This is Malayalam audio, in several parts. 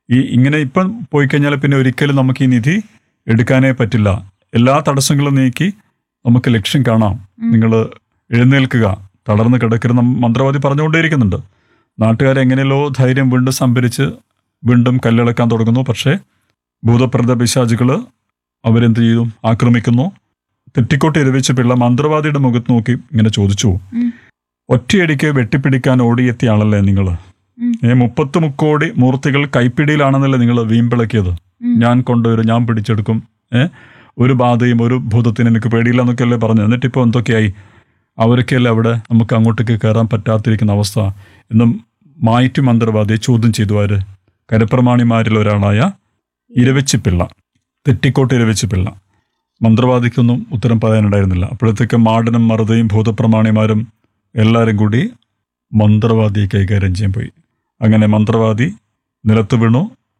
ഈ ഇങ്ങനെ ഇപ്പം പോയി കഴിഞ്ഞാൽ പിന്നെ ഒരിക്കലും നമുക്ക് ഈ നിധി എടുക്കാനേ പറ്റില്ല എല്ലാ തടസ്സങ്ങളും നീക്കി നമുക്ക് ലക്ഷ്യം കാണാം നിങ്ങൾ എഴുന്നേൽക്കുക തളർന്ന് കിടക്കരുന്ന മന്ത്രവാദി പറഞ്ഞുകൊണ്ടേയിരിക്കുന്നുണ്ട് നാട്ടുകാരെ എങ്ങനെയല്ലോ ധൈര്യം വീണ്ടും സംഭരിച്ച് വീണ്ടും കല്ലിളക്കാൻ തുടങ്ങുന്നു പക്ഷേ ഭൂതപ്രത പിശാചുകൾ അവരെന്ത് ചെയ്തു ആക്രമിക്കുന്നു തെറ്റിക്കോട്ട് ഇരവിച്ച പിള്ള മന്ത്രവാദിയുടെ മുഖത്ത് നോക്കി ഇങ്ങനെ ചോദിച്ചു ഉം. ഒറ്റയടിക്ക് വെട്ടിപ്പിടിക്കാൻ ഓടിയെത്തിയ ആളല്ലേ നിങ്ങൾ ഉം. ഏ മുപ്പത്ത് മുക്കോടി മൂർത്തികൾ കൈപ്പിടിയിലാണെന്നല്ലേ നിങ്ങൾ വീമ്പിളക്കിയത് ഉം. ഞാൻ കൊണ്ടുവരും ഞാൻ പിടിച്ചെടുക്കും ഏ ഒരു ബാധയും ഒരു ഭൂതത്തിന് എനിക്ക് പേടിയില്ല എന്നൊക്കെയല്ലേ പറഞ്ഞു എന്നിട്ടിപ്പോൾ എന്തൊക്കെയായി അവരൊക്കെയല്ലേ അവിടെ നമുക്ക് അങ്ങോട്ടേക്ക് കയറാൻ പറ്റാത്തിരിക്കുന്ന അവസ്ഥ എന്നും മായറ്റി മന്ത്രവാദിയെ ചോദ്യം ചെയ്തു ആര് കരപ്രമാണിമാരിൽ ഒരാളായ ഇരവച്ചിപ്പിള്ള തെറ്റിക്കോട്ട് ഇരവച്ചിപ്പിള്ള മന്ത്രവാദിക്കൊന്നും ഉത്തരം പറയാനുണ്ടായിരുന്നില്ല അപ്പോഴത്തേക്ക് മാടനും മറുതയും ഭൂതപ്രമാണിമാരും എല്ലാവരും കൂടി മന്ത്രവാദിയെ കൈകാര്യം ചെയ്യാൻ പോയി അങ്ങനെ മന്ത്രവാദി നിലത്ത് വീണു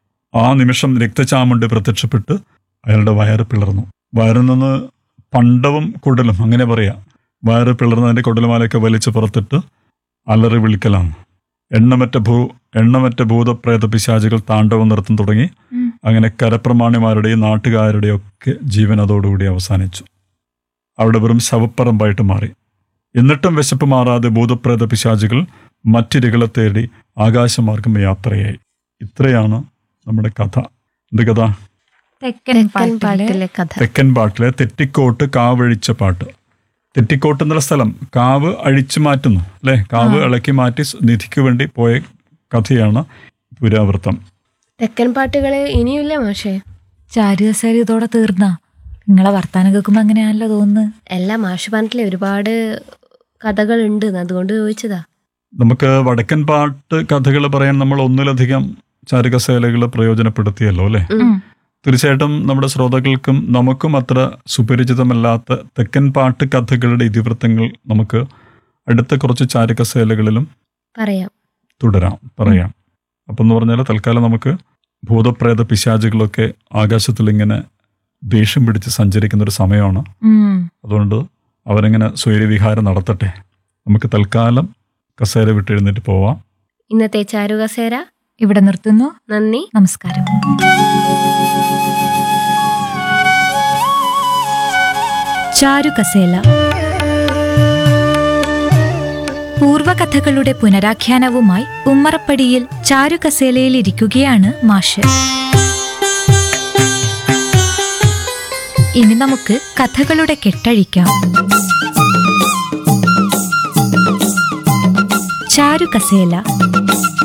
ആ നിമിഷം രക്തചാമുണ്ട് പ്രത്യക്ഷപ്പെട്ട് അയാളുടെ വയറ് പിളർന്നു വയറിൽ നിന്ന് പണ്ടവും കുടലും അങ്ങനെ പറയാം വയറ് പിളർന്നതിൻ്റെ കുടലുമാലയൊക്കെ വലിച്ച് പുറത്തിട്ട് അലറി വിളിക്കലാണ് എണ്ണമറ്റ ഭൂ എണ്ണമറ്റ ഭൂതപ്രേത പിശാചുകൾ താണ്ഡവം നിർത്തും തുടങ്ങി ഉം. അങ്ങനെ കരപ്രമാണിമാരുടെയും നാട്ടുകാരുടെയും ഒക്കെ ജീവൻ അതോടുകൂടി അവസാനിച്ചു അവിടെ വെറും ശവപ്പറമ്പായിട്ട് മാറി എന്നിട്ടും വിശപ്പ് മാറാതെ ഭൂതപ്രേത പിശാചുകൾ മറ്റിരകളെ തേടി ആകാശമാർഗം യാത്രയായി ഇത്രയാണ് നമ്മുടെ കഥ എന്ത് കഥ തെക്കൻ തെക്കൻ പാട്ടിലെ പാട്ടിലെ കഥ തെക്കൻ പാട്ടിലെ തെറ്റിക്കോട്ട് കാവഴിച്ച പാട്ട് തെറ്റിക്കോട്ട് എന്നുള്ള സ്ഥലം കാവ് അഴിച്ചു മാറ്റുന്നു അല്ലെ കാവ് ഇളക്കി മാറ്റി സ് നിധിക്ക് വേണ്ടി പോയ കഥയാണ് പുരാവൃത്തം തെക്കൻ പാട്ടുകള് ഇനിയില്ല മാഷേ ചാരുകസേര ഇതോടെ തീർന്ന നിങ്ങളെ വർത്താനം കേൾക്കുമ്പോ അങ്ങനെയാണല്ലോ തോന്നുന്നു എല്ലാ മാഷ് പറഞ്ഞിട്ടില്ലേ ഒരുപാട് കഥകൾ ഉണ്ട് അതുകൊണ്ട് ചോദിച്ചതാ നമുക്ക് വടക്കൻ പാട്ട് കഥകൾ പറയാൻ നമ്മൾ ഒന്നിലധികം ചാരുകസേലകൾ പ്രയോജനപ്പെടുത്തിയല്ലോ അല്ലെ ഉം. തീർച്ചയായിട്ടും നമ്മുടെ ശ്രോതാക്കൾക്കും നമുക്കും അത്ര സുപരിചിതമല്ലാത്ത തെക്കൻ പാട്ട് കഥകളുടെ ഇതിവൃത്തങ്ങൾ നമുക്ക് അടുത്ത കുറച്ച് ചാരുകസേലകളിലും പറയാം തുടരാം പറയാം അപ്പം എന്ന് പറഞ്ഞാൽ തൽക്കാലം നമുക്ക് ഭൂതപ്രേത പിശാചുകളൊക്കെ ആകാശത്തിൽ ഇങ്ങനെ ദേഷ്യം പിടിച്ച് സഞ്ചരിക്കുന്ന ഒരു സമയമാണ് ഉം. അതുകൊണ്ട് അവരെങ്ങനെ സ്വൈര്യവിഹാരം നടത്തട്ടെ നമുക്ക് തൽക്കാലം കസേര വിട്ടെഴുന്നേറ്റ് പോവാം ഇന്നത്തെ ചാരുകസേര ഇവിടെ നിർത്തുന്നു നന്ദി നമസ്കാരം ചാരുകസേല പൂർവകഥകളുടെ പുനരാഖ്യാനവുമായി ഉമ്മറപ്പടിയിൽ ചാരുകസേലയിൽ ഇരിക്കുകയാണ് മാഷ് ഇനി നമുക്ക് കഥകളുടെ കെട്ടഴിക്കാം ചാരുകസേല